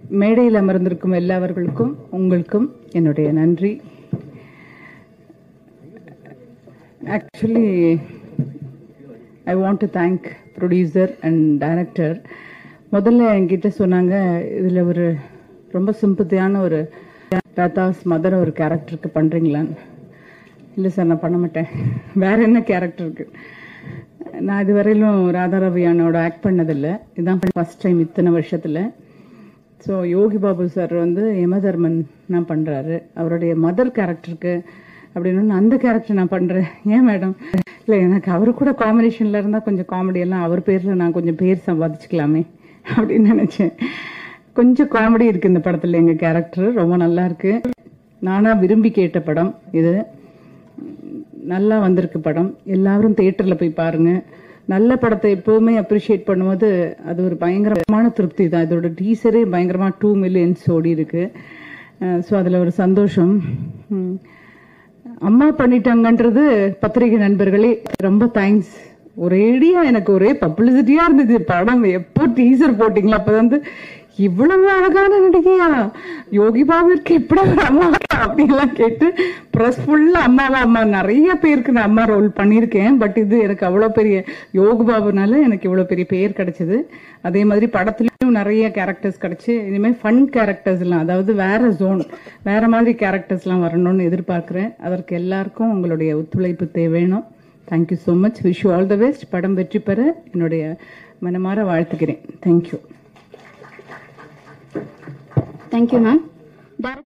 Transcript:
மேடையில் அமர்ந்திருக்கும் எல்லாவர்களுக்கும் உங்களுக்கும் என்னுடைய நன்றி actually I want to thank producer and director முதல்ல என்கிட்ட சொன்னாங்க இதில் ஒரு ரொம்ப சிம்பத்தியான ஒரு ராதாஸ் மதர் ஒரு கேரக்டருக்கு பண்ணுறீங்களான்னு இல்லை சார் நான் பண்ண மாட்டேன் வேற என்ன கேரக்டருக்கு நான் இதுவரையிலும் ராதா ரவியானோட ஆக்ட் பண்ணதில்லை இதுதான் ஃபர்ஸ்ட் டைம் இத்தனை வருஷத்தில் ஸோ யோகி பாபு சார் வந்து யமதர்மன் நான் பண்ணுறாரு அவருடைய மதர் கேரக்டருக்கு அப்படின்னு அந்த கேரக்டர் நான் பண்ணுறேன் ஏன் மேடம் இல்லை எனக்கு அவரு கூட காம்பினேஷனில் இருந்தால் கொஞ்சம் காமெடி எல்லாம் அவர் பேரில் நான் கொஞ்சம் பேர் சம்பாதிச்சுக்கலாமே அப்படின்னு நினச்சேன் கொஞ்சம் காமெடி இருக்கு இந்த படத்தில் எங்கள் கேரக்டர் ரொம்ப நல்லா இருக்கு நானாக விரும்பி கேட்ட படம் இது நல்லா வந்திருக்கு படம் எல்லாரும் தியேட்டரில் போய் பாருங்க நல்ல படத்தை எப்போவுமே அப்ரிஷியேட் பண்ணும்போது அது ஒரு பயங்கரமான திருப்தி தான் இதோட டீசரே பயங்கரமாக டூ மில்லியன்ஸ் ஓடி இருக்கு ஸோ அதில் ஒரு சந்தோஷம் ம். அம்மா பண்ணிட்டாங்கன்றது பத்திரிகை நண்பர்களே ரொம்ப தேங்க்ஸ் ஒரேடியா எனக்கு ஒரே பப்ளிசிட்டியா இருந்தது படம் எப்போ டீசர் போட்டீங்களா அப்ப வந்து இவ்வளவு அழகான நடிகையா யோகி பாபுக்கு எப்படி ஒரு அம்மா அப்படிலாம் கேட்டு ப்ரெஸ் ஃபுல்லா அம்மாவா அம்மா நிறைய பேருக்கு நான் அம்மா ரோல் பண்ணியிருக்கேன் பட் இது எனக்கு அவ்வளோ பெரிய யோகி பாபுனால எனக்கு இவ்வளோ பெரிய பேர் கிடைச்சது அதே மாதிரி படத்துலயும் நிறைய கேரக்டர்ஸ் கிடைச்சு இனிமேல் ஃபன் கேரக்டர்ஸ் எல்லாம் அதாவது வேற ஜோன் வேற மாதிரி கேரக்டர்ஸ்லாம் வரணும்னு எதிர்பார்க்கிறேன் அதற்கு எல்லாருக்கும் உங்களுடைய ஒத்துழைப்பு தேவைணும் thank you so much wish all the best படம் வெற்றி பெற என்னுடைய மனமாற வாழ்த்துக்கிறேன் தேங்க்யூ தேங்க்யூ மேம்